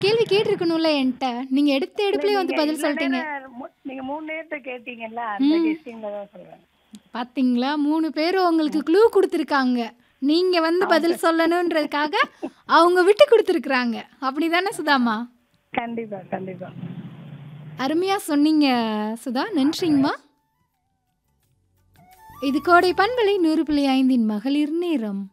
கேள்வி கேட்டிருக்கணும்ல என்கிட்ட நீங்க எடுத்த இல்ல எடுப்புலயே வந்து நீங்க பதில் இவ்வளவு சொல்லிட்டீங்க நேரம் மு- நீங்க மூணு நேரத்தை கேட்டீங்கல்ல அந்த ம். கெஸ்டிங்ல தான் சொல்றேன் பாத்தீங்களா மூணு பேரும் உங்களுக்கு க்ளூ கொடுத்துருக்காங்க நீங்க வந்து பதில் சொல்லணுன்றதுக்காக அவங்க விட்டு கொடுத்துருக்குறாங்க அப்படிதானே சுதாமா கண்டிப்பா கண்டிப்பா அருமையா சொன்னீங்க சுதா நன்றிங்கம்மா இது கோடை பண்பலை நூறு புள்ளி ஐந்தின் மகளிர் நேரம்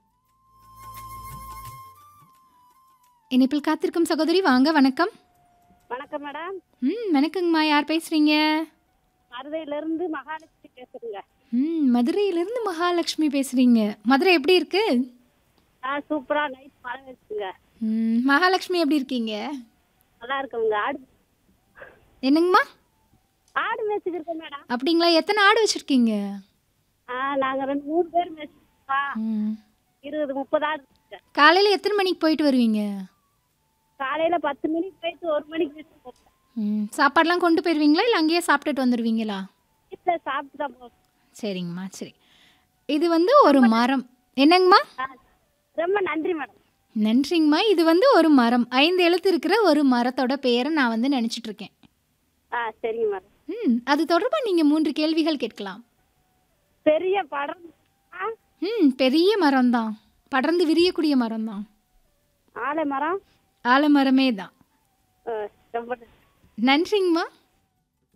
இணைப்பில் காத்திருக்கும் சகோதரி வாங்க வணக்கம் வணக்கம் மேடம் ம் வணக்கங்கம்மா யார் பேசுறீங்க மதுரையில இருந்து மகாலட்சுமி பேசுறேங்க ம் மதுரையிலிருந்து மகாலட்சுமி பேசுறீங்க மதுரை எப்படி இருக்கு ஆ சூப்பரா நைட் மழை வச்சுங்க ம் மகாலட்சுமி எப்படி இருக்கீங்க நல்லா இருக்குங்க ஆடு என்னங்கம்மா ஆடு மேய்ச்சிக்கிருக்கோம் மேடம் அப்படிங்களா எத்தனை ஆடு வச்சிருக்கீங்க ஆ நாங்க ரெண்டு மூணு பேர் மேய்ச்சிருக்கோம் ம் இருபது முப்பது ஆடு இருக்குங்க காலையில் எத்தனை மணிக்கு போயிட்டு வருவீங்க காலையில பத்து மணிக்கு போயிட்டு ஒரு மணிக்கு வீட்டுக்கு போவோம் ம் சாப்பாடெலாம் கொண்டு போயிடுவீங்களா இல்லை அங்கேயே சாப்பிட்டுட்டு வந்துடுவீங்களா வீட்டில் சாப்பிட்டு தான் போவோம் சரிங்கம்மா சரி இது வந்து ஒரு மரம் என்னங்கம்மா ஆ, ரொம்ப நன்றி மேடம் நன்றிங்கம்மா இது வந்து ஒரு மரம் ஐந்து எழுத்து இருக்கிற ஒரு மரத்தோட பெயரை நான் வந்து நினச்சிட்டு இருக்கேன் ஆ சரிங்க மேடம் ம் அது தொடர்பாக நீங்கள் மூன்று கேள்விகள் கேட்கலாம் பெரிய படம் ஆ ம் பெரிய மரம் தான் படர்ந்து விரியக்கூடிய மரம் தான் ஆலை மரம் ஆலமரமே தான் ஆ, ரொம்ப நன்றி. நன்றிங்கம்மா